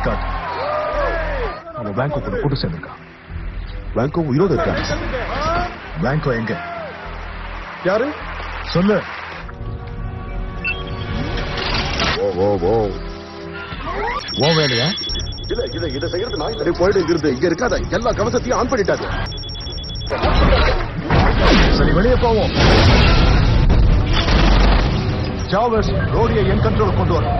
காட்டு அவன் பேங்க் கூட கூட்டு சேர்ந்திருக்கான் பேங்கோ உயிரோட இருக்காங்க பேங்கோ எங்க யாரு சொல்லு ஓ ஓ ஓ ஓ வேலையா இல்ல இத இத செய்யறது நான் சரி போயிடு இங்கிருந்து இங்க இருக்காத எல்லா கவசத்தையும் ஆன் பண்ணிட்டாங்க சரி வெளியே போவோம் சாவர்ஸ் ரோடியை என் கண்ட்ரோல் கொண்டு வரும்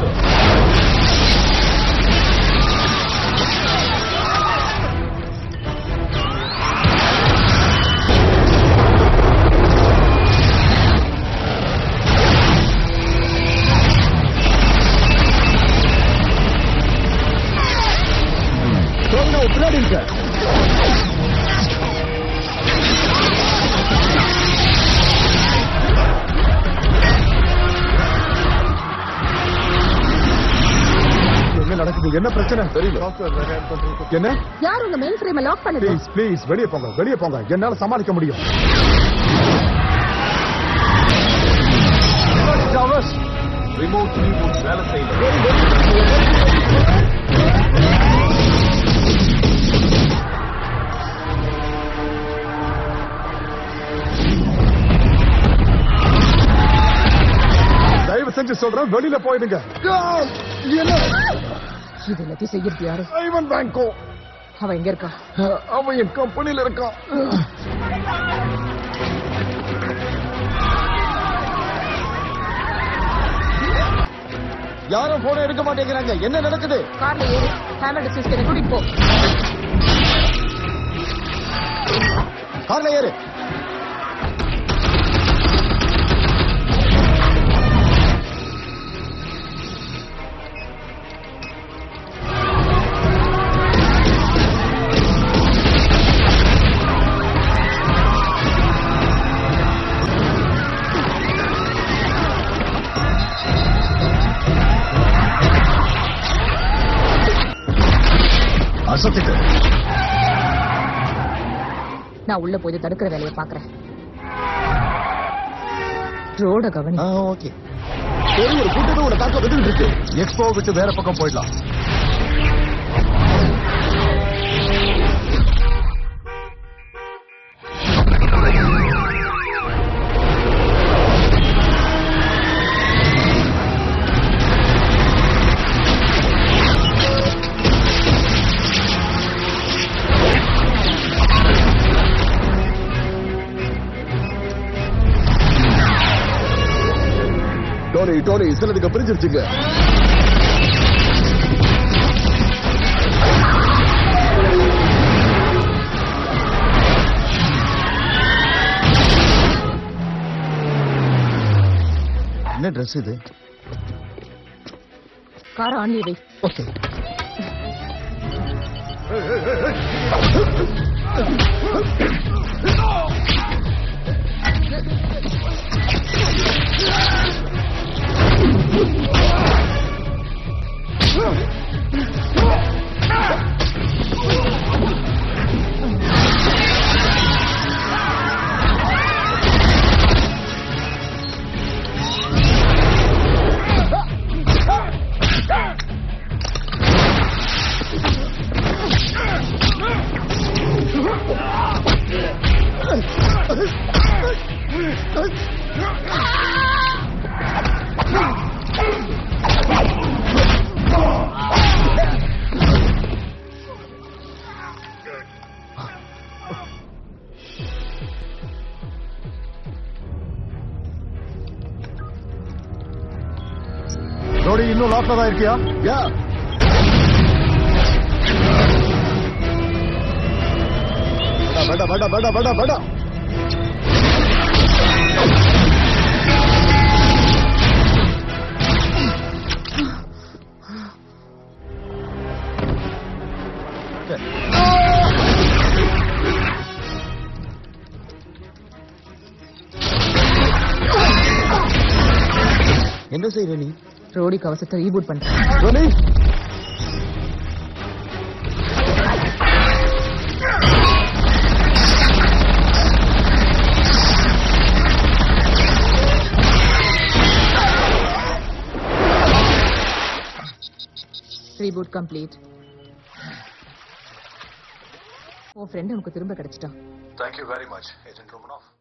பின்னாடி இருக்க என்ன நடக்குது என்ன பிரச்சனை தெரியல என்ன யார் உங்க மெயின் ஃப்ரேம் லாக் பண்ணுது ப்ளீஸ் ப்ளீஸ் வெளியே போங்க வெளியே போங்க என்னால சமாளிக்க முடியும் சாவர்ஸ் ரிமோட் ரீமோட் வேலை செய்யல தயவு செஞ்சு சொல்றேன் வெளியில போயிடுங்க என்ன இது எல்லாத்தையும் செய்யறது யாரு ஐவன் பேங்கோ அவன் எங்க இருக்கா அவன் என் கம்பெனில இருக்கான் யாரும் போன எடுக்க மாட்டேங்கிறாங்க என்ன நடக்குது கார்ல ஏறு ஹேமண்ட் சிஸ்டரை கூட்டிட்டு போ கார்ல ஏறு அசத்திட்டு நான் உள்ள போய் தடுக்கிற வேலையை பாக்குறேன் ரோட கவனி ஓகே சரி ஒரு கூட்டத்தை உன தாக்க வந்துட்டு இருக்கு எக்ஸ்போ விட்டு வேற பக்கம் போயிடலாம் டோனி டோனி சிலதுக்கு பிரிஞ்சிருச்சுங்க என்ன ட்ரெஸ் இது கார ஆன்லி வை ஓகே ரோடி இன்னும் லாக்ல தான் இருக்கியா யா வேண்டாம் வேண்டாம் வேண்டாம் வேண்டாம் வேண்டாம் என்ன செய்யற நீ ரோடி கவசத்தை ரீபூட் பண்றேன் டோனி ரீபூட் கம்ப்ளீட் உன் ஃப்ரெண்ட் உனக்கு திரும்ப கிடைச்சிட்டான் தேங்க்யூ வெரி மச் ஏஜென்ட் ரோமனோஃப்